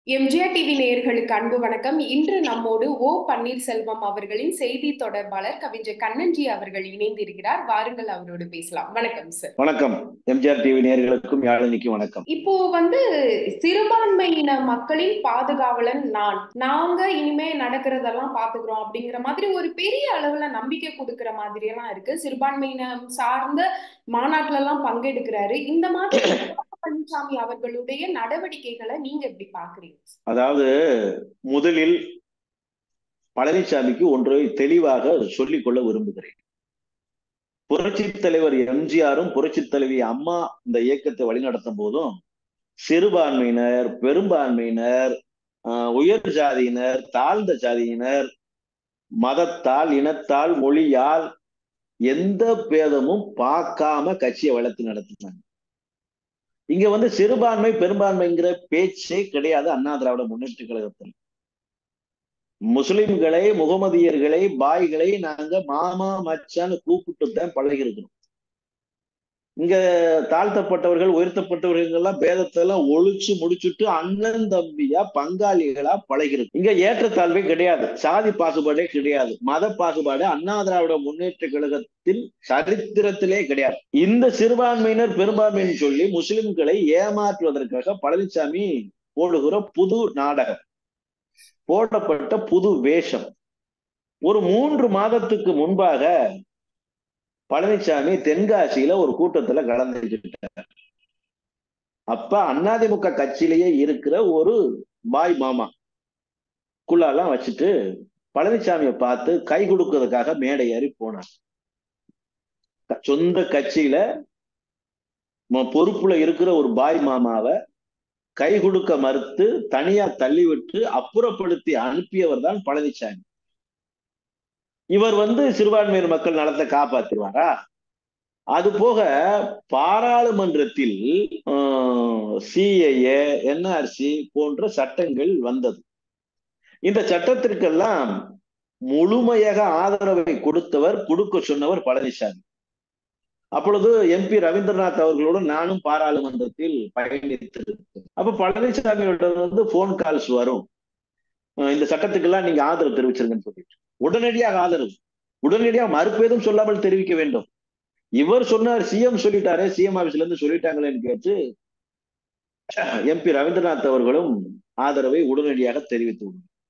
MGR TV நேயர்களுக்கு அன்பு வணக்கம் இன்று நம்மோடு ஓ பன்னீர்செல்வம் அவர்களின் செய்தி தொடர்பாளர் கவிஞர் கண்ணன்ஜி அவர்கள் இணைந்திருக்கிறார் வாருங்கள் அவரோடு பேசலாம் வணக்கம் சார் வணக்கம் எம்ஜிஆர் டிவி நேயர்களுக்கும் யாழினிக்கும் வணக்கம் இப்போ வந்து சிறுபான்மையின மக்களின் பாதுகாவலன் நான் நாங்க இனிமே நடக்கிறதெல்லாம் பாத்துக்கிறோம் அப்படிங்கிற மாதிரி ஒரு பெரிய அளவுல நம்பிக்கை கொடுக்கிற மாதிரி எல்லாம் இருக்கு சிறுபான்மையினம் சார்ந்த மாநாட்டுல எல்லாம் பங்கெடுக்கிறாரு இந்த மாதிரி பழனிசாமி அவர்களுடைய நடவடிக்கைகளை நீங்க எப்படி பாக்குறீங்க அதாவது முதலில் பழனிசாமிக்கு ஒன்றை தெளிவாக சொல்லிக் கொள்ள விரும்புகிறேன் புரட்சி தலைவர் எம்ஜிஆரும் புரட்சி தலைவி அம்மா இந்த இயக்கத்தை வழிநடத்தும் போதும் சிறுபான்மையினர் பெரும்பான்மையினர் உயர் ஜாதியினர் தாழ்ந்த ஜாதியினர் மதத்தால் இனத்தால் மொழியால் எந்த பேதமும் பார்க்காம கட்சியை வளர்த்து நடத்தினாங்க இங்க வந்து சிறுபான்மை பெரும்பான்மைங்கிற பேச்சே கிடையாது அண்ணா திராவிட முன்னேற்ற கழகத்தில் முஸ்லிம்களை முகமதியர்களை பாய்களை நாங்க மாமா மச்சான்னு கூப்பிட்டு தான் பழகி இருக்கிறோம் இங்க தாழ்த்தப்பட்டவர்கள் உயர்த்தப்பட்டவர்கள் எல்லாம் பேதத்தை எல்லாம் ஒழிச்சு முடிச்சுட்டு அண்ணன் தம்பியா பங்காளிகளா பழகிறது இங்க ஏற்றத்தாழ்வே கிடையாது சாதி பாகுபாடே கிடையாது மத பாகுபாடு அண்ணா திராவிட முன்னேற்ற கழகத்தில் சரித்திரத்திலே கிடையாது இந்த சிறுபான்மையினர் பெரும்பான்மைன்னு சொல்லி முஸ்லிம்களை ஏமாற்றுவதற்காக பழனிசாமி போடுகிற புது நாடகம் போடப்பட்ட புது வேஷம் ஒரு மூன்று மாதத்துக்கு முன்பாக பழனிசாமி தென்காசியில ஒரு கூட்டத்துல கலந்துக்கிட்டார் அப்ப அதிமுக கட்சியிலேயே இருக்கிற ஒரு பாய் மாமா குள்ளாலாம் வச்சுட்டு பழனிசாமியை பார்த்து கை கொடுக்கறதுக்காக மேடை ஏறி போனார் சொந்த கட்சியில பொறுப்புல இருக்கிற ஒரு பாய் மாமாவை கை கொடுக்க மறுத்து தனியா தள்ளிவிட்டு அப்புறப்படுத்தி அனுப்பியவர் தான் பழனிசாமி இவர் வந்து சிறுபான்மையினர் மக்கள் நலத்தை காப்பாத்திருவாரா அது போக பாராளுமன்றத்தில் சிஏஏ என்ஆர்சி போன்ற சட்டங்கள் வந்தது இந்த சட்டத்திற்கெல்லாம் முழுமையாக ஆதரவை கொடுத்தவர் கொடுக்க சொன்னவர் பழனிசாமி அப்பொழுது எம்பி ரவீந்திரநாத் அவர்களோடு நானும் பாராளுமன்றத்தில் பயணித்திருக்கேன் அப்ப பழனிசாமியோட வந்து போன் கால்ஸ் வரும் இந்த சட்டத்துக்கெல்லாம் நீங்க ஆதரவு தெரிவிச்சிருங்கன்னு சொல்லிட்டு உடனடியாக ஆதரவு உடனடியாக மறுப்பேதும் சொல்லாமல் தெரிவிக்க வேண்டும் இவர் சொன்னார் சிஎம் சொல்லிட்டாரே சிஎம் ஆபீஸ்ல இருந்து சொல்லிட்டாங்களேன்னு கேட்டு எம்பி ரவீந்திரநாத் அவர்களும் ஆதரவை உடனடியாக தெரிவித்து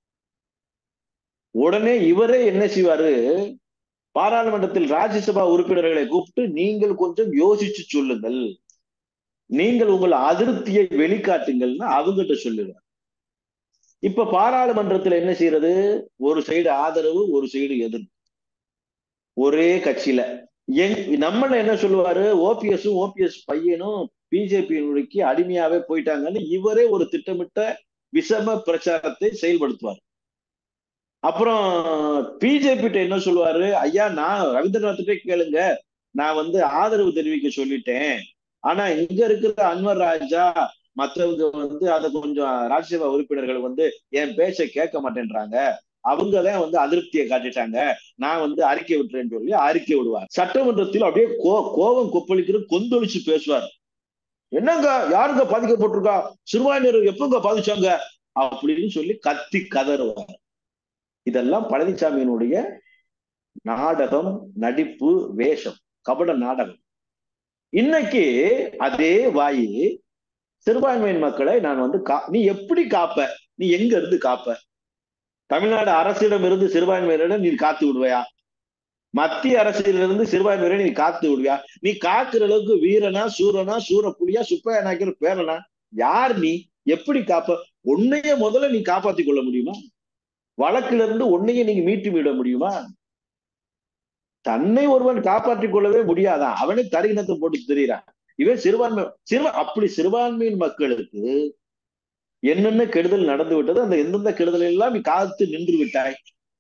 உடனே இவரே என்ன செய்வாரு பாராளுமன்றத்தில் ராஜ்யசபா உறுப்பினர்களை கூப்பிட்டு நீங்கள் கொஞ்சம் யோசிச்சு சொல்லுங்கள் நீங்கள் உங்கள் அதிருப்தியை வெளிக்காட்டுங்கள்னு அவங்ககிட்ட சொல்லுவார் இப்ப பாராளுமன்றத்துல என்ன செய்யறது ஒரு சைடு ஆதரவு ஒரு சைடு எதிர்ப்பு ஒரே கட்சியில எங் நம்மள என்ன சொல்லுவாரு ஓபிஎஸும் ஓபிஎஸ் பையனும் பிஜேபி நோக்கி அடிமையாவே போயிட்டாங்கன்னு இவரே ஒரு திட்டமிட்ட விஷம பிரச்சாரத்தை செயல்படுத்துவார் அப்புறம் பிஜேபி என்ன சொல்லுவாரு ஐயா நான் ரவீந்திரநாத்திட்டே கேளுங்க நான் வந்து ஆதரவு தெரிவிக்க சொல்லிட்டேன் ஆனா இங்க இருக்கிற அன்வர் ராஜா மற்றவங்க வந்து அதை கொஞ்சம் ராஜ்யசபா உறுப்பினர்கள் வந்து என் பேச்சை கேட்க மாட்டேன்றாங்க அவங்கதான் வந்து அதிருப்தியை காட்டிட்டாங்க நான் வந்து அறிக்கை விட்டுறேன்னு சொல்லி அறிக்கை விடுவார் சட்டமன்றத்தில் அப்படியே கோ கோபம் கொப்பளிக்கிற கொந்தொழிச்சு பேசுவார் என்னங்க யாருங்க பாதிக்கப்பட்டிருக்கா சிறுபான்மையினர் எப்பங்க பாதிச்சாங்க அப்படின்னு சொல்லி கத்தி கதறுவார் இதெல்லாம் பழனிசாமியினுடைய நாடகம் நடிப்பு வேஷம் கபட நாடகம் இன்னைக்கு அதே வாயி சிறுபான்மையின் மக்களை நான் வந்து கா நீ எப்படி காப்ப நீ எங்க இருந்து காப்ப தமிழ்நாடு அரசிடம் இருந்து சிறுபான்மையினரிடம் நீ காத்து விடுவையா மத்திய அரசிலிருந்து சிறுபான்மையினரை நீ காத்து விடுவியா நீ காக்குற அளவுக்கு வீரனா சூரனா சூர புலியா சுப்பையா நாய்க்கிற பேரனா யார் நீ எப்படி காப்ப உன்னைய முதல்ல நீ காப்பாத்தி கொள்ள முடியுமா வழக்கிலிருந்து இருந்து உன்னைய நீங்க மீட்டு விட முடியுமா தன்னை ஒருவன் காப்பாற்றிக் கொள்ளவே முடியாதான் அவனை தரிகினத்தை போட்டு தெரியுறான் இவன் சிறுபான்மை சிறுபா அப்படி சிறுபான்மையின் மக்களுக்கு என்னென்ன கெடுதல் நடந்து விட்டது அந்த எந்தெந்த கெடுதல் எல்லாம் நீ காத்து நின்று விட்டாய்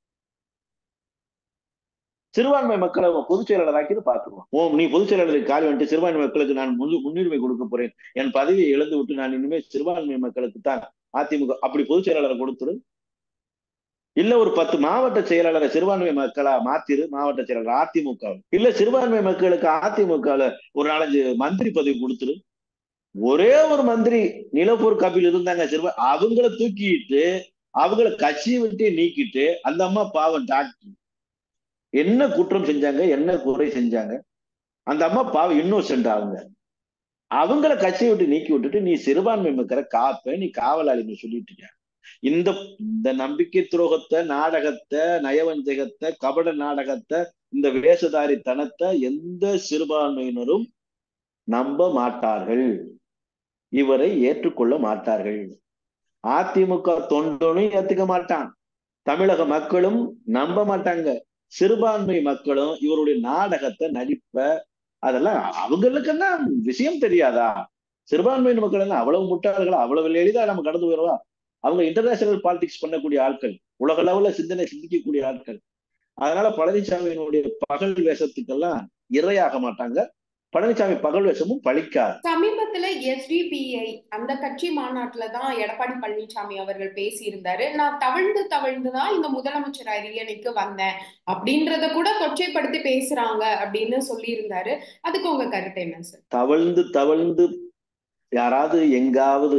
சிறுபான்மை மக்களை பொதுச் செயலாளராக்கி பார்த்துருவோம் ஓ நீ பொதுச் செயலாளருக்கு கால் வந்துட்டு சிறுபான்மை மக்களுக்கு நான் முன் முன்னுரிமை கொடுக்க போறேன் என் பதவியை இழந்து விட்டு நான் இனிமேல் சிறுபான்மை மக்களுக்கு தான் அதிமுக அப்படி பொதுச் செயலாளரை கொடுத்துரு இல்ல ஒரு பத்து மாவட்ட செயலாளரை சிறுபான்மை மக்களா மாத்திரு மாவட்ட செயலாளர் அதிமுக இல்ல சிறுபான்மை மக்களுக்கு அதிமுக ஒரு நாலஞ்சு மந்திரி பதவி கொடுத்துரு ஒரே ஒரு மந்திரி நிலப்பூர் கபில் இருந்தாங்க சிறுவ அவங்கள தூக்கிட்டு அவங்கள கட்சியை விட்டு நீக்கிட்டு அந்த அம்மா பாவம் டாக்டர் என்ன குற்றம் செஞ்சாங்க என்ன குறை செஞ்சாங்க அந்த அம்மா பாவம் இன்னோசென்ட் அவங்க அவங்கள கட்சியை விட்டு நீக்கி விட்டுட்டு நீ சிறுபான்மை மக்களை காப்ப நீ காவலாளின்னு சொல்லிட்டு இருக்க இந்த இந்த நம்பிக்கை துரோகத்தை நாடகத்தை நயவஞ்சகத்தை கபட நாடகத்தை இந்த வேஷதாரித்தனத்தை எந்த சிறுபான்மையினரும் நம்ப மாட்டார்கள் இவரை ஏற்றுக்கொள்ள மாட்டார்கள் அதிமுக தொண்டனும் ஏத்துக்க மாட்டான் தமிழக மக்களும் நம்ப மாட்டாங்க சிறுபான்மை மக்களும் இவருடைய நாடகத்தை நடிப்ப அதெல்லாம் அவங்களுக்குன்னா விஷயம் தெரியாதா சிறுபான்மையின மக்கள் எல்லாம் அவ்வளவு முட்டாள்களா அவ்வளவு எளிதா நம்ம கடந்து போயிடுவா அவங்க இன்டர்நேஷனல் பாலிடிக்ஸ் பண்ணக்கூடிய ஆட்கள் உலக அளவுல சிந்தனை சிந்திக்கக்கூடிய ஆட்கள் அதனால பழனிசாமியினுடைய பகல் வேஷத்துக்கெல்லாம் இரையாக மாட்டாங்க பழனிசாமி பகல் வேஷமும் பழிக்காது சமீபத்துல எஸ்டிபிஐ அந்த கட்சி மாநாட்டுல தான் எடப்பாடி பழனிசாமி அவர்கள் பேசியிருந்தாரு நான் தவழ்ந்து தவழ்ந்து தான் இந்த முதலமைச்சர் அரியணைக்கு வந்தேன் அப்படின்றத கூட கொச்சைப்படுத்தி பேசுறாங்க அப்படின்னு சொல்லியிருந்தாரு அதுக்கு உங்க கருத்து என்ன சார் தவழ்ந்து தவழ்ந்து யாராவது எங்காவது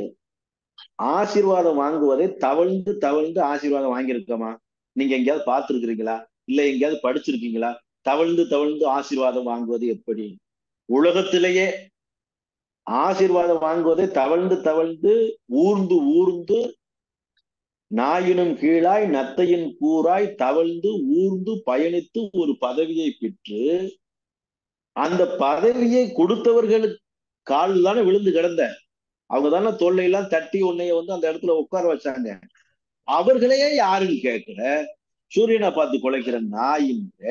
ஆசீர்வாதம் வாங்குவதை தவழ்ந்து தவழ்ந்து ஆசீர்வாதம் வாங்கியிருக்கோமா நீங்க எங்கேயாவது பார்த்துருக்கிறீங்களா இல்ல எங்கேயாவது படிச்சிருக்கீங்களா தவழ்ந்து தவழ்ந்து ஆசீர்வாதம் வாங்குவது எப்படி உலகத்திலேயே ஆசீர்வாதம் வாங்குவதை தவழ்ந்து தவழ்ந்து ஊர்ந்து ஊர்ந்து நாயினும் கீழாய் நத்தையின் கூறாய் தவழ்ந்து ஊர்ந்து பயணித்து ஒரு பதவியை பெற்று அந்த பதவியை கொடுத்தவர்களுக்கு கால் தானே விழுந்து கிடந்த அவங்க தானே தொல்லையெல்லாம் தட்டி உன்னைய வந்து அந்த இடத்துல உட்கார வச்சாங்க அவர்களையே யாருன்னு கேட்கிற சூரியனை பார்த்து குலைக்கிற நாயின்ற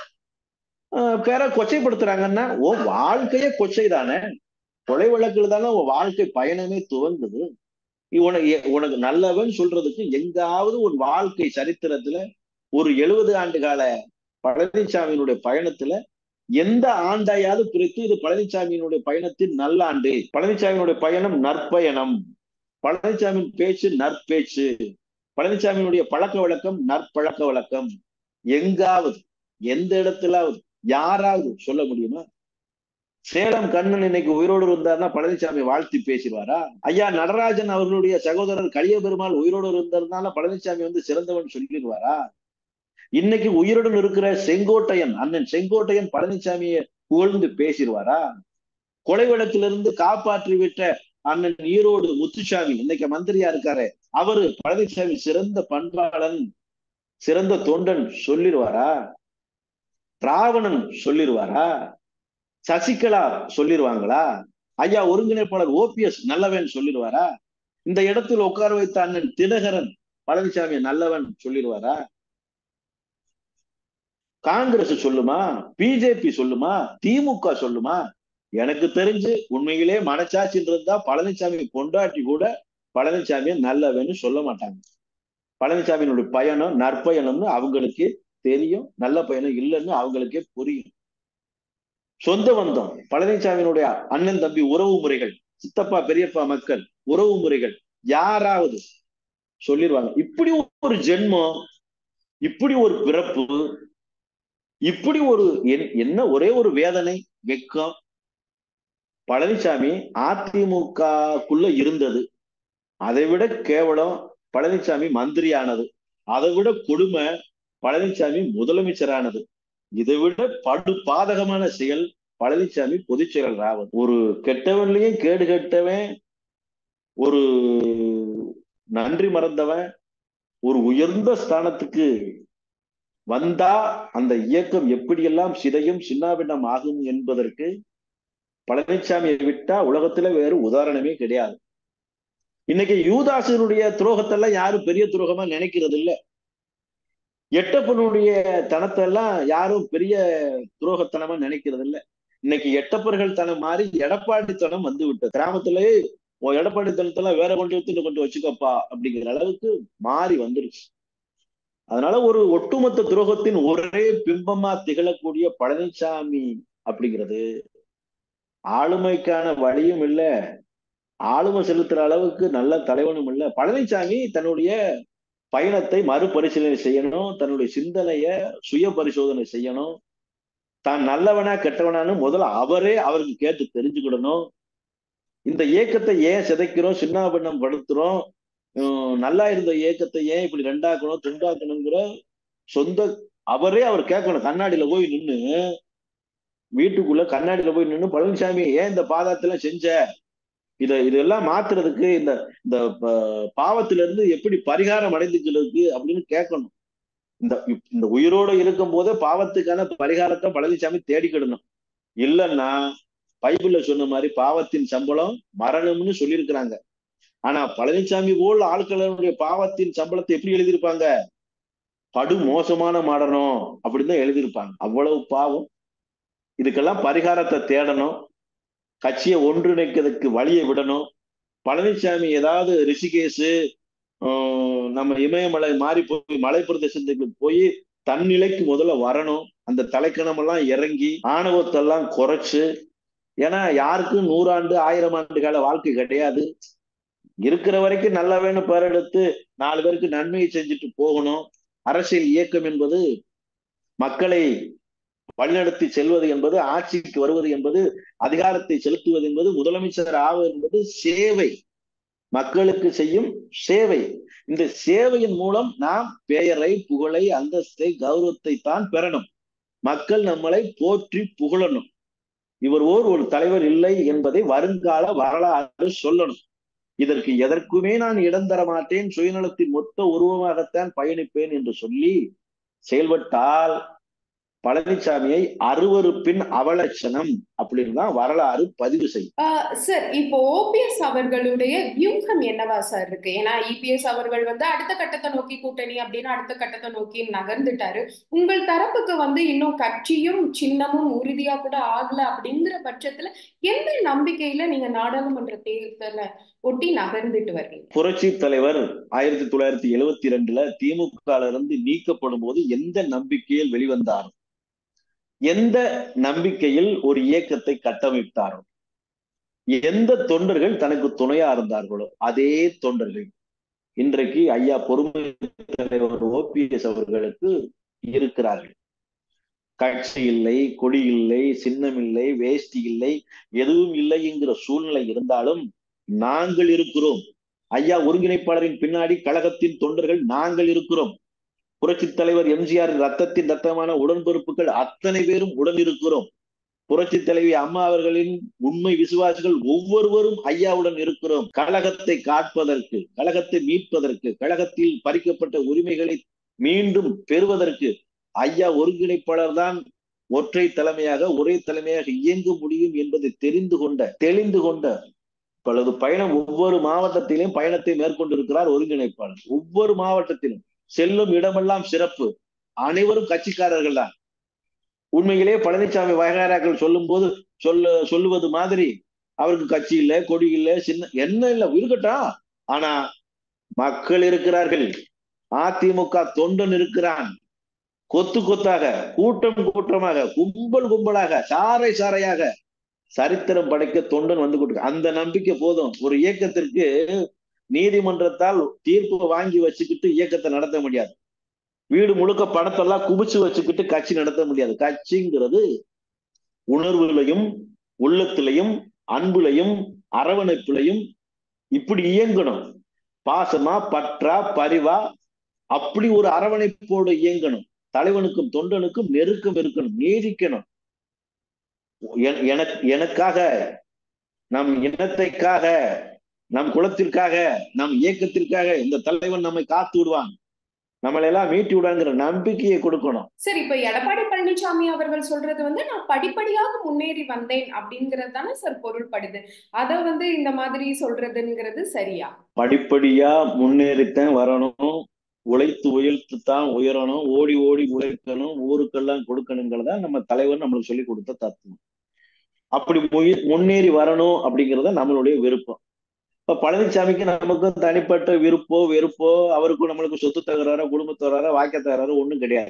பேர கொச்சைப்படுத்துறாங்கன்னா ஓ வாழ்க்கையே கொச்சை தானே கொலை வழக்குல தானே உன் வாழ்க்கை பயணமே துவங்குது உனக்கு உனக்கு நல்லவன் சொல்றதுக்கு எங்காவது ஒரு வாழ்க்கை சரித்திரத்துல ஒரு எழுபது ஆண்டு கால பழனிசாமியினுடைய பயணத்துல எந்த ஆண்டையாவது குறித்து இது பழனிசாமியினுடைய பயணத்தின் நல்லாண்டு பழனிசாமியினுடைய பயணம் நற்பயணம் பழனிசாமியின் பேச்சு நற்பேச்சு பழனிசாமியினுடைய பழக்க வழக்கம் நற்பழக்க வழக்கம் எங்காவது எந்த இடத்துலாவது யாராவது சொல்ல முடியுமா சேலம் கண்ணன் இன்னைக்கு உயிரோடு இருந்தார்னா பழனிசாமி வாழ்த்தி பேசிடுவாரா ஐயா நடராஜன் அவர்களுடைய சகோதரர் கலிய பெருமாள் உயிரோடு இருந்ததுனால பழனிசாமி வந்து சிறந்தவன் சொல்லிடுவாரா இன்னைக்கு உயிருடன் இருக்கிற செங்கோட்டையன் அண்ணன் செங்கோட்டையன் பழனிசாமியை புகழ்ந்து பேசிடுவாரா கொலை வழக்கிலிருந்து காப்பாற்றி விட்ட அண்ணன் ஈரோடு முத்துசாமி இன்னைக்கு மந்திரியா இருக்காரு அவரு பழனிசாமி சிறந்த பண்பாளன் சிறந்த தொண்டன் சொல்லிடுவாரா ராவணன் சொல்லிடுவாரா சசிகலா சொல்லிடுவாங்களா ஐயா ஒருங்கிணைப்பாளர் ஓபிஎஸ் நல்லவன் சொல்லிடுவாரா இந்த இடத்தில் உட்கார வைத்த அண்ணன் தினகரன் பழனிசாமி நல்லவன் சொல்லிடுவாரா காங்கிரஸ் சொல்லுமா பிஜேபி சொல்லுமா திமுக சொல்லுமா எனக்கு தெரிஞ்சு உண்மையிலே மனச்சாட்சின்னு இருந்தா பழனிசாமி பொண்டாட்டி கூட பழனிசாமியை நல்லவன்னு சொல்ல மாட்டாங்க பழனிசாமியினுடைய பயணம் நற்பயணம்னு அவங்களுக்கு தெரியும் நல்ல பயணம் இல்லைன்னு அவங்களுக்கே புரியும் சொந்த பந்தம் பழனிசாமியினுடைய அண்ணன் தம்பி உறவு முறைகள் சித்தப்பா பெரியப்பா மக்கள் உறவு முறைகள் யாராவது சொல்லிடுவாங்க இப்படி ஒரு ஜென்மம் இப்படி ஒரு பிறப்பு இப்படி ஒரு என்ன ஒரே ஒரு வேதனை வெக்கம் பழனிசாமி அதிமுகக்குள்ள இருந்தது அதை விட கேவலம் பழனிசாமி மந்திரியானது அதை விட கொடுமை பழனிசாமி முதலமைச்சரானது இதை விட படு பாதகமான செயல் பழனிசாமி பொதுச் செயலர் ஆவது ஒரு கெட்டவன்லயும் கேடு கெட்டவன் ஒரு நன்றி மறந்தவன் ஒரு உயர்ந்த ஸ்தானத்துக்கு வந்தா அந்த இயக்கம் எப்படியெல்லாம் சிதையும் சின்னாபின்னம் ஆகும் என்பதற்கு பழனிசாமியை விட்டா உலகத்துல வேறு உதாரணமே கிடையாது இன்னைக்கு யூதாசனுடைய துரோகத்தெல்லாம் யாரும் பெரிய துரோகமா நினைக்கிறது இல்ல எட்டப்பனுடைய தனத்தை எல்லாம் யாரும் பெரிய துரோகத்தனமா நினைக்கிறது இல்ல இன்னைக்கு எட்டப்பர்கள் தனம் மாறி எடப்பாடித்தனம் வந்து விட்டது கிராமத்திலேயே உன் எடப்பாடித்தனத்தெல்லாம் வேற கொண்டு எடுத்துட்டு கொண்டு வச்சுக்கப்பா அப்படிங்கிற அளவுக்கு மாறி வந்துருச்சு அதனால ஒரு ஒட்டுமொத்த துரோகத்தின் ஒரே பிம்பமா திகழக்கூடிய பழனிசாமி அப்படிங்கிறது ஆளுமைக்கான வழியும் இல்ல ஆளுமை செலுத்துற அளவுக்கு நல்ல தலைவனும் இல்ல பழனிசாமி தன்னுடைய பயணத்தை மறுபரிசீலனை செய்யணும் தன்னுடைய சிந்தனைய சுய பரிசோதனை செய்யணும் தான் நல்லவனா கெட்டவனான்னு முதல்ல அவரே அவருக்கு கேட்டு தெரிஞ்சுக்கிடணும் இந்த இயக்கத்தை ஏன் சிதைக்கிறோம் சின்னாபின்னம் படுத்துறோம் உம் நல்லா இருந்த இயக்கத்தை ஏன் இப்படி ரெண்டாக்கணும் துண்டாக்கணுங்கிற சொந்த அவரே அவர் கேட்கணும் கண்ணாடியில போய் நின்னு வீட்டுக்குள்ள கண்ணாடியில போய் நின்னு பழனிசாமி ஏன் இந்த பாதத்துல செஞ்ச இத இதெல்லாம் மாத்துறதுக்கு இந்த இந்த ப- பாவத்துல இருந்து எப்படி பரிகாரம் அடைந்துக்கிறதுக்கு அப்படின்னு கேட்கணும் இந்த இப்- இந்த உயிரோட இருக்கும் போதே பாவத்துக்கான பரிகாரத்தை பழனிசாமி தேடிக்கிடணும் இல்லைன்னா பைபிள்ல சொன்ன மாதிரி பாவத்தின் சம்பளம் மரணம்னு சொல்லியிருக்கிறாங்க ஆனா பழனிசாமி போல் ஆட்களுடைய பாவத்தின் சம்பளத்தை எப்படி எழுதியிருப்பாங்க படு மோசமான மரணம் அப்படின்னு தான் எழுதியிருப்பாங்க அவ்வளவு பாவம் இதுக்கெல்லாம் பரிகாரத்தை தேடணும் கட்சியை ஒன்றிணைக்கிறதுக்கு வழியை விடணும் பழனிசாமி ஏதாவது ரிஷிகேஷ் ஆஹ் நம்ம இமயமலை மாறி போய் மலை பிரதேசத்துக்கு போய் தன்னிலைக்கு முதல்ல வரணும் அந்த தலைக்கணமெல்லாம் இறங்கி ஆணவத்தெல்லாம் குறைச்சு ஏன்னா யாருக்கும் நூறாண்டு ஆயிரம் ஆண்டு கால வாழ்க்கை கிடையாது இருக்கிற வரைக்கும் நல்லவேன்னு பேர் எடுத்து நாலு பேருக்கு நன்மையை செஞ்சுட்டு போகணும் அரசியல் இயக்கம் என்பது மக்களை வழிநடத்தி செல்வது என்பது ஆட்சிக்கு வருவது என்பது அதிகாரத்தை செலுத்துவது என்பது முதலமைச்சர் ஆவது என்பது சேவை மக்களுக்கு செய்யும் சேவை இந்த சேவையின் மூலம் நாம் பெயரை புகழை அந்தஸ்தை கௌரவத்தை தான் பெறணும் மக்கள் நம்மளை போற்றி புகழணும் இவர் ஓர் ஒரு தலைவர் இல்லை என்பதை வருங்கால வரலாறு சொல்லணும் இதற்கு எதற்குமே நான் இடம் தர மாட்டேன் சுயநலத்தின் மொத்த உருவமாகத்தான் பயணிப்பேன் என்று சொல்லி செயல்பட்டால் பழனிசாமியை அருவருப்பின் அவலட்சணம் அப்படின்னு தான் வரலாறு பதிவு செய்யும் ஆஹ் சார் இப்போ ஓபிஎஸ் அவர்களுடைய வியூகம் என்னவா சார் இருக்கு ஏன்னா இபிஎஸ் அவர்கள் வந்து அடுத்த கட்டத்தை நோக்கி கூட்டணி அப்படின்னு அடுத்த கட்டத்தை நோக்கி நகர்ந்துட்டாரு உங்கள் தரப்புக்கு வந்து இன்னும் கட்சியும் சின்னமும் உறுதியா கூட ஆகல அப்படிங்கிற பட்சத்துல எந்த நம்பிக்கையில நீங்க நாடாளுமன்ற தேர்தலை ஒட்டி நகர்ந்துட்டு வர்றீங்க புரட்சி தலைவர் ஆயிரத்தி தொள்ளாயிரத்தி எழுவத்தி ரெண்டுல திமுக இருந்து நீக்கப்படும் போது எந்த நம்பிக்கையில் வெளிவந்தார் எந்த நம்பிக்கையில் ஒரு இயக்கத்தை கட்டமைத்தாரோ எந்த தொண்டர்கள் தனக்கு துணையா இருந்தார்களோ அதே தொண்டர்கள் இன்றைக்கு ஐயா பொறுமை தலைவர் ஓபிஎஸ் அவர்களுக்கு இருக்கிறார்கள் கட்சி இல்லை கொடி இல்லை சின்னம் இல்லை வேஷ்டி இல்லை எதுவும் இல்லை என்கிற சூழ்நிலை இருந்தாலும் நாங்கள் இருக்கிறோம் ஐயா ஒருங்கிணைப்பாளரின் பின்னாடி கழகத்தின் தொண்டர்கள் நாங்கள் இருக்கிறோம் புரட்சி தலைவர் எம்ஜிஆர் ரத்தத்தின் ரத்தமான உடன்பிறப்புகள் அத்தனை பேரும் உடன் இருக்கிறோம் புரட்சி தலைவி அம்மா அவர்களின் உண்மை விசுவாசிகள் ஒவ்வொருவரும் ஐயாவுடன் இருக்கிறோம் கழகத்தை காட்பதற்கு கழகத்தை மீட்பதற்கு கழகத்தில் பறிக்கப்பட்ட உரிமைகளை மீண்டும் பெறுவதற்கு ஐயா ஒருங்கிணைப்பாளர் தான் ஒற்றை தலைமையாக ஒரே தலைமையாக இயங்க முடியும் என்பதை தெரிந்து கொண்ட தெளிந்து கொண்ட பலது பயணம் ஒவ்வொரு மாவட்டத்திலும் பயணத்தை மேற்கொண்டிருக்கிறார் ஒருங்கிணைப்பாளர் ஒவ்வொரு மாவட்டத்திலும் செல்லும் இடமெல்லாம் சிறப்பு அனைவரும் கட்சிக்காரர்கள் தான் உண்மையிலே பழனிசாமி வகைராக்கள் சொல்லும் போது சொல்ல சொல்லுவது மாதிரி அவருக்கு கட்சி இல்ல கொடி இல்ல சின்ன என்ன இல்ல இருக்கட்டும் ஆனா மக்கள் இருக்கிறார்கள் அதிமுக தொண்டன் இருக்கிறான் கொத்து கொத்தாக கூட்டம் கூட்டமாக கும்பல் கும்பலாக சாறை சாறையாக சரித்திரம் படைக்க தொண்டன் வந்து கொடுக்க அந்த நம்பிக்கை போதும் ஒரு இயக்கத்திற்கு நீதிமன்றத்தால் தீர்ப்பு வாங்கி வச்சுக்கிட்டு இயக்கத்தை நடத்த முடியாது வீடு முழுக்க பணத்தெல்லாம் குவிச்சு வச்சுக்கிட்டு கட்சி நடத்த முடியாது கட்சிங்கிறது உணர்வுலையும் உள்ளத்திலையும் அன்புலையும் அரவணைப்புலையும் இப்படி இயங்கணும் பாசமா பற்றா பரிவா அப்படி ஒரு அரவணைப்போடு இயங்கணும் தலைவனுக்கும் தொண்டனுக்கும் நெருக்கம் இருக்கணும் நீடிக்கணும் எனக்கு எனக்காக நம் இனத்தைக்காக நம் குலத்திற்காக நம் இயக்கத்திற்காக இந்த தலைவன் நம்மை காத்து விடுவான் நம்மளை எல்லாம் மீட்டி விடாங்கிற நம்பிக்கையை கொடுக்கணும் சரி இப்ப எடப்பாடி பழனிசாமி அவர்கள் சொல்றது வந்து நான் படிப்படியாக முன்னேறி வந்தேன் அப்படிங்கறது தானே சார் பொருள்படுது அத வந்து இந்த மாதிரி சொல்றதுங்கிறது சரியா படிப்படியா முன்னேறித்தான் வரணும் உழைத்து உயர்த்து தான் உயரணும் ஓடி ஓடி உழைக்கணும் ஊருக்கெல்லாம் கொடுக்கணுங்கிறதா நம்ம தலைவர் நம்மளுக்கு சொல்லி கொடுத்த தத்துவம் அப்படி முன்னேறி வரணும் அப்படிங்கிறத நம்மளுடைய விருப்பம் இப்ப பழனிசாமிக்கு நமக்கும் தனிப்பட்ட விருப்போ வெறுப்போ அவருக்கும் நம்மளுக்கு சொத்து தகராறோ குடும்ப தகராறோ வாக்கிய தகராறோ ஒண்ணும் கிடையாது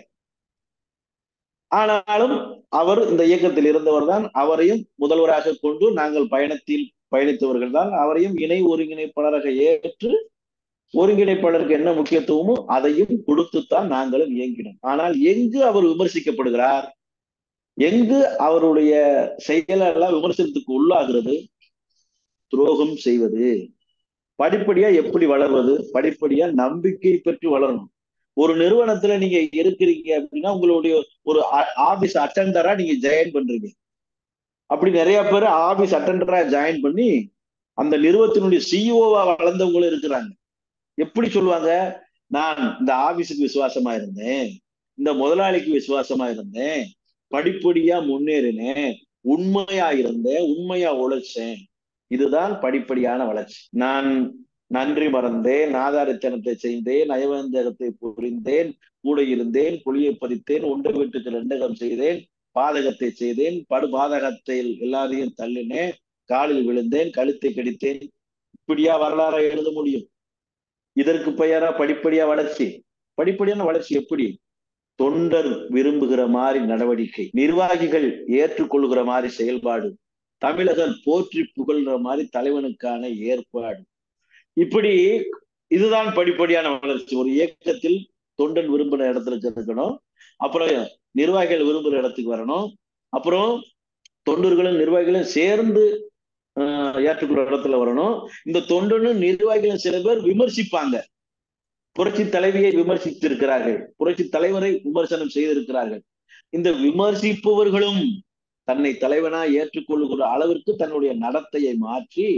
ஆனாலும் அவர் இந்த இயக்கத்தில் இருந்தவர் தான் அவரையும் முதல்வராக கொண்டு நாங்கள் பயணத்தில் பயணித்தவர்கள் தான் அவரையும் இணை ஒருங்கிணைப்பாளராக ஏற்று ஒருங்கிணைப்பாளருக்கு என்ன முக்கியத்துவமோ அதையும் கொடுத்துத்தான் நாங்களும் இயங்கினோம் ஆனால் எங்கு அவர் விமர்சிக்கப்படுகிறார் எங்கு அவருடைய செயலெல்லாம் விமர்சனத்துக்கு உள்ளாகிறது துரோகம் செய்வது படிப்படியா எப்படி வளர்வது படிப்படியா நம்பிக்கை பெற்று வளரணும் ஒரு நிறுவனத்துல நீங்க இருக்கிறீங்க அப்படின்னா உங்களுடைய ஒரு ஆபீஸ் அட்டண்டரா நீங்க ஜாயின் பண்றீங்க அப்படி நிறைய பேர் ஆபீஸ் அட்டண்டரா ஜாயின் பண்ணி அந்த நிறுவனத்தினுடைய சிஇஓவா வளர்ந்தவங்களும் இருக்கிறாங்க எப்படி சொல்லுவாங்க நான் இந்த ஆபீஸுக்கு விசுவாசமா இருந்தேன் இந்த முதலாளிக்கு விசுவாசமா இருந்தேன் படிப்படியா முன்னேறினேன் உண்மையா இருந்தேன் உண்மையா உழைச்சேன் இதுதான் படிப்படியான வளர்ச்சி நான் நன்றி மறந்தேன் நாதாரித்தனத்தை செய்தேன் நயவந்தகத்தை புரிந்தேன் கூட இருந்தேன் புளியை பறித்தேன் உண்ட வீட்டுக்கு ரெண்டகம் செய்தேன் பாதகத்தை செய்தேன் படு பாதகத்தில் எல்லாரையும் தள்ளினேன் காலில் விழுந்தேன் கழுத்தை கடித்தேன் இப்படியா வரலாறை எழுத முடியும் இதற்கு பெயரா படிப்படியா வளர்ச்சி படிப்படியான வளர்ச்சி எப்படி தொண்டர் விரும்புகிற மாதிரி நடவடிக்கை நிர்வாகிகள் ஏற்றுக்கொள்கிற மாதிரி செயல்பாடு தமிழகர் போற்றி புகழ்கிற மாதிரி தலைவனுக்கான ஏற்பாடு இப்படி இதுதான் படிப்படியான வளர்ச்சி ஒரு இயக்கத்தில் தொண்டன் விரும்புகிற இடத்துல இருக்கணும் அப்புறம் நிர்வாகிகள் விரும்புகிற இடத்துக்கு வரணும் அப்புறம் தொண்டர்களும் நிர்வாகிகளும் சேர்ந்து ஏற்றுக்கொள்ள இடத்துல வரணும் இந்த தொண்டனும் நிர்வாகிகளும் சில பேர் விமர்சிப்பாங்க புரட்சி தலைவியை விமர்சித்து இருக்கிறார்கள் புரட்சி தலைவரை விமர்சனம் செய்திருக்கிறார்கள் இந்த விமர்சிப்பவர்களும் தன்னை தலைவனா ஏற்றுக்கொள்ளுகிற அளவிற்கு தன்னுடைய நடத்தையை மாற்றி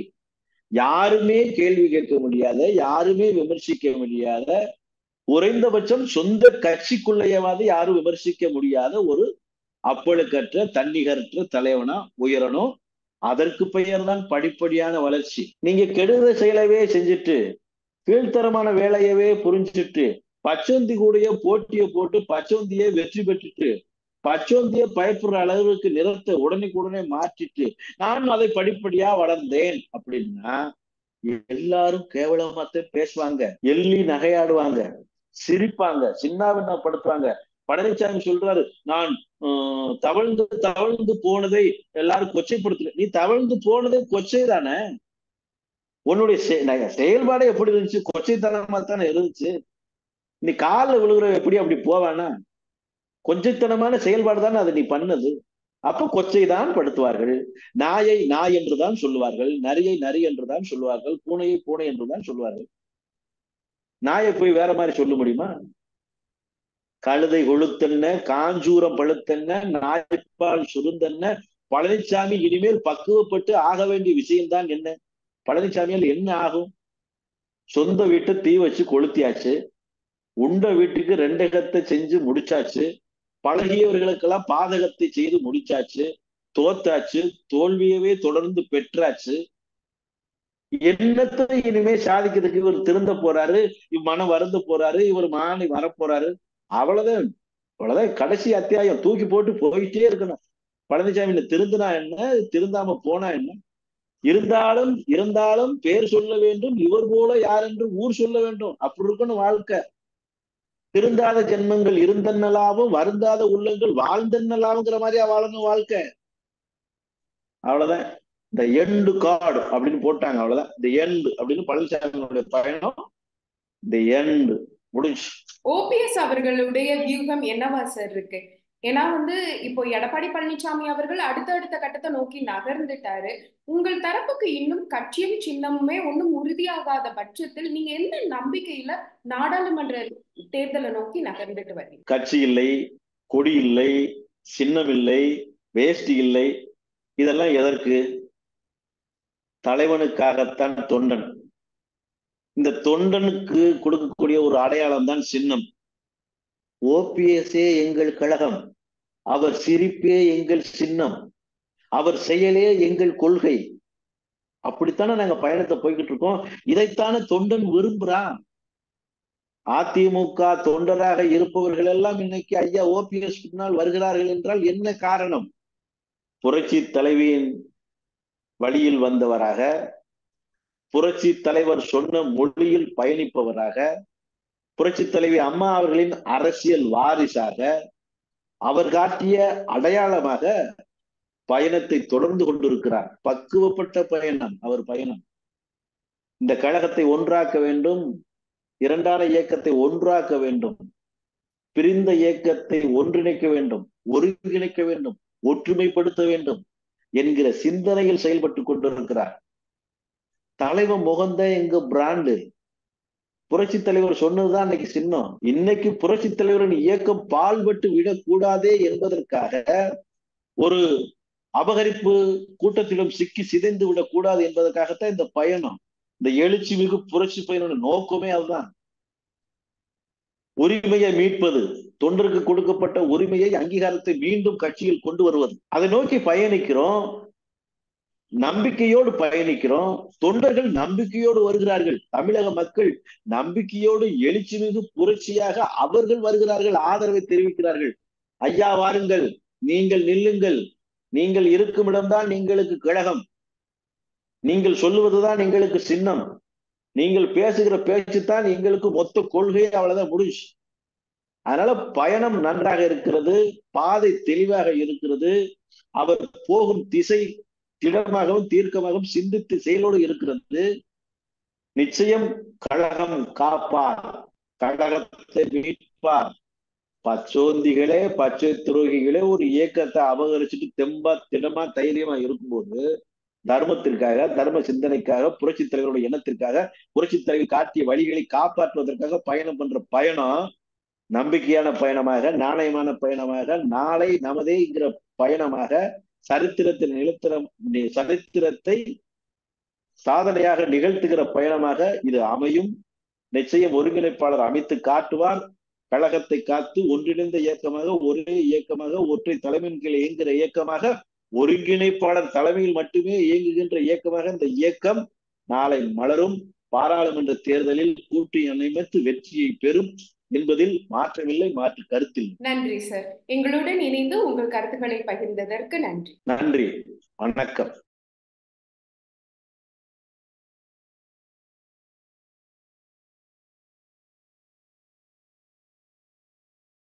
யாருமே கேள்வி கேட்க முடியாத யாருமே விமர்சிக்க முடியாத குறைந்தபட்சம் சொந்த கட்சிக்குள்ளேயாவது யாரும் விமர்சிக்க முடியாத ஒரு அப்பழுக்கற்ற தன்னிகரற்ற தலைவனா உயரணும் அதற்கு பெயர் தான் படிப்படியான வளர்ச்சி நீங்க கெடுத செயலவே செஞ்சுட்டு கீழ்த்தரமான வேலையவே புரிஞ்சுட்டு பச்சோந்தி கூடிய போட்டியை போட்டு பச்சோந்தியை வெற்றி பெற்றுட்டு பச்சோந்திய பயப்படுற அளவுக்கு நிறத்தை உடனே மாற்றிட்டு நான் அதை படிப்படியா வளர்ந்தேன் அப்படின்னா எல்லாரும் கேவலமாத்த பேசுவாங்க எள்ளி நகையாடுவாங்க சிரிப்பாங்க சின்னாபின்னப்படுத்துவாங்க பழனிசாமி சொல்றாரு நான் தவழ்ந்து தவழ்ந்து போனதை எல்லாரும் கொச்சைப்படுத்தல நீ தவழ்ந்து போனதே கொச்சை தானே உன்னுடைய செயல்பாடே எப்படி இருந்துச்சு கொச்சைத்தனமா தானே இருந்துச்சு நீ காலில் விழுகிற எப்படி அப்படி போவானா கொஞ்சத்தனமான செயல்பாடு தானே அதை நீ பண்ணது அப்ப கொச்சை தான் படுத்துவார்கள் நாயை நாய் என்றுதான் சொல்லுவார்கள் நரியை நரி என்றுதான் சொல்லுவார்கள் பூனையை பூனை என்றுதான் சொல்லுவார்கள் நாயை போய் வேற மாதிரி சொல்ல முடியுமா கழுதை கொழுத்தென்ன காஞ்சூரம் பழுத்தென்ன நாய்ப்பால் சுருந்தென்ன பழனிசாமி இனிமேல் பக்குவப்பட்டு ஆக வேண்டிய விஷயம்தான் என்ன பழனிசாமியால் என்ன ஆகும் சொந்த வீட்டை தீ வச்சு கொளுத்தியாச்சு உண்ட வீட்டுக்கு ரெண்டகத்தை செஞ்சு முடிச்சாச்சு பழகியவர்களுக்கெல்லாம் பாதகத்தை செய்து முடிச்சாச்சு தோத்தாச்சு தோல்வியவே தொடர்ந்து பெற்றாச்சு என்னத்தை இனிமே சாதிக்கிறதுக்கு இவர் திருந்த போறாரு மனம் வருந்த போறாரு இவர் மாலை வரப்போறாரு அவ்வளவுதான் அவ்வளவுதான் கடைசி அத்தியாயம் தூக்கி போட்டு போயிட்டே இருக்கணும் பழனிசாமியில திருந்தினா என்ன திருந்தாம போனா என்ன இருந்தாலும் இருந்தாலும் பேர் சொல்ல வேண்டும் இவர் போல யார் என்று ஊர் சொல்ல வேண்டும் அப்படி இருக்கணும் வாழ்க்கை திருந்தாத ஜென்மங்கள் இருந்தன்னலாவும் வருந்தாத உள்ளங்கள் வாழ்ந்தன்னலாவுங்கிற மாதிரியா வாழணும் வாழ்க்கை அவ்வளவுதான் இந்த எண்டு கார்டு அப்படின்னு போட்டாங்க அவ்வளவுதான் இந்த எண்டு அப்படின்னு பழனிசாமியோட பயணம் இந்த எண்டு முடிஞ்சு ஓபிஎஸ் அவர்களுடைய வியூகம் என்னவா சார் இருக்கு ஏன்னா வந்து இப்போ எடப்பாடி பழனிசாமி அவர்கள் அடுத்தடுத்த கட்டத்தை நோக்கி நகர்ந்துட்டாரு உங்கள் தரப்புக்கு இன்னும் கட்சியும் சின்னமுமே ஒன்றும் உறுதியாகாத பட்சத்தில் நீங்க எந்த நம்பிக்கையில நாடாளுமன்ற தேர்தலை நோக்கி நகர்ந்துட்டு வரீங்க கட்சி இல்லை கொடி இல்லை சின்னம் இல்லை வேஷ்டி இல்லை இதெல்லாம் எதற்கு தலைவனுக்காகத்தான் தொண்டன் இந்த தொண்டனுக்கு கொடுக்கக்கூடிய ஒரு அடையாளம் தான் சின்னம் ஓபிஎஸ்ஏ எங்கள் கழகம் அவர் சிரிப்பே எங்கள் சின்னம் அவர் செயலே எங்கள் கொள்கை அப்படித்தானே நாங்க பயணத்தை போய்கிட்டு இருக்கோம் இதைத்தானே தொண்டன் விரும்புறான் அதிமுக தொண்டராக இருப்பவர்கள் எல்லாம் இன்னைக்கு ஐயா ஓபிஎஸ் பின்னால் வருகிறார்கள் என்றால் என்ன காரணம் புரட்சி தலைவியின் வழியில் வந்தவராக புரட்சி தலைவர் சொன்ன மொழியில் பயணிப்பவராக புரட்சி தலைவி அம்மா அவர்களின் அரசியல் வாரிசாக அவர் காட்டிய அடையாளமாக பயணத்தை தொடர்ந்து கொண்டிருக்கிறார் பக்குவப்பட்ட பயணம் அவர் பயணம் இந்த கழகத்தை ஒன்றாக்க வேண்டும் இரண்டான இயக்கத்தை ஒன்றாக்க வேண்டும் பிரிந்த இயக்கத்தை ஒன்றிணைக்க வேண்டும் ஒருங்கிணைக்க வேண்டும் ஒற்றுமைப்படுத்த வேண்டும் என்கிற சிந்தனையில் செயல்பட்டு கொண்டிருக்கிறார் தலைவன் முகம்தான் எங்க பிராண்டு புரட்சி தலைவர் சொன்னதுதான் இன்னைக்கு சின்னம் இன்னைக்கு புரட்சி தலைவரின் இயக்கம் பால்பட்டு விடக்கூடாதே என்பதற்காக ஒரு அபகரிப்பு கூட்டத்திலும் சிக்கி சிதைந்து விடக்கூடாது என்பதற்காகத்தான் இந்த பயணம் இந்த எழுச்சி மிகு புரட்சி பயணோட நோக்கமே அதுதான் உரிமையை மீட்பது தொண்டருக்கு கொடுக்கப்பட்ட உரிமையை அங்கீகாரத்தை மீண்டும் கட்சியில் கொண்டு வருவது அதை நோக்கி பயணிக்கிறோம் நம்பிக்கையோடு பயணிக்கிறோம் தொண்டர்கள் நம்பிக்கையோடு வருகிறார்கள் தமிழக மக்கள் நம்பிக்கையோடு எழுச்சி மிகு புரட்சியாக அவர்கள் வருகிறார்கள் ஆதரவை தெரிவிக்கிறார்கள் ஐயா வாருங்கள் நீங்கள் நில்லுங்கள் நீங்கள் இருக்கும் இடம்தான் எங்களுக்கு கழகம் நீங்கள் சொல்லுவதுதான் எங்களுக்கு சின்னம் நீங்கள் பேசுகிற பேச்சு தான் எங்களுக்கு மொத்த கொள்கையே அவ்வளவுதான் முடிஞ்சு அதனால பயணம் நன்றாக இருக்கிறது பாதை தெளிவாக இருக்கிறது அவர் போகும் திசை திடமாகவும் தீர்க்கமாகவும் சிந்தித்து செயலோடு இருக்கிறது நிச்சயம் கழகம் காப்பார் கழகத்தை மீட்பார் பச்சோந்திகளே பச்சை துரோகிகளே ஒரு இயக்கத்தை அபகரிச்சுட்டு தெம்பா திடமா தைரியமா இருக்கும்போது தர்மத்திற்காக தர்ம சிந்தனைக்காக புரட்சி தலைவருடைய எண்ணத்திற்காக புரட்சி தலைவர் காட்டிய வழிகளை காப்பாற்றுவதற்காக பயணம் பண்ற பயணம் நம்பிக்கையான பயணமாக நாணயமான பயணமாக நாளை நமதேங்கிற பயணமாக சரித்திரத்தின் நிலத்திரம் சரித்திரத்தை சாதனையாக நிகழ்த்துகிற பயணமாக இது அமையும் நிச்சயம் ஒருங்கிணைப்பாளர் அமைத்து காட்டுவார் கழகத்தை காத்து ஒன்றிணைந்த இயக்கமாக ஒரே இயக்கமாக ஒற்றை தலைமையின் கீழ் இயங்குகிற இயக்கமாக ஒருங்கிணைப்பாளர் தலைமையில் மட்டுமே இயங்குகின்ற இயக்கமாக இந்த இயக்கம் நாளை மலரும் பாராளுமன்ற தேர்தலில் கூட்டி அமைத்து வெற்றியை பெறும் என்பதில் மாற்றமில்லை மாற்று கருத்தில் நன்றி சார் எங்களுடன் இணைந்து உங்கள் கருத்துக்களை பகிர்ந்ததற்கு நன்றி நன்றி வணக்கம்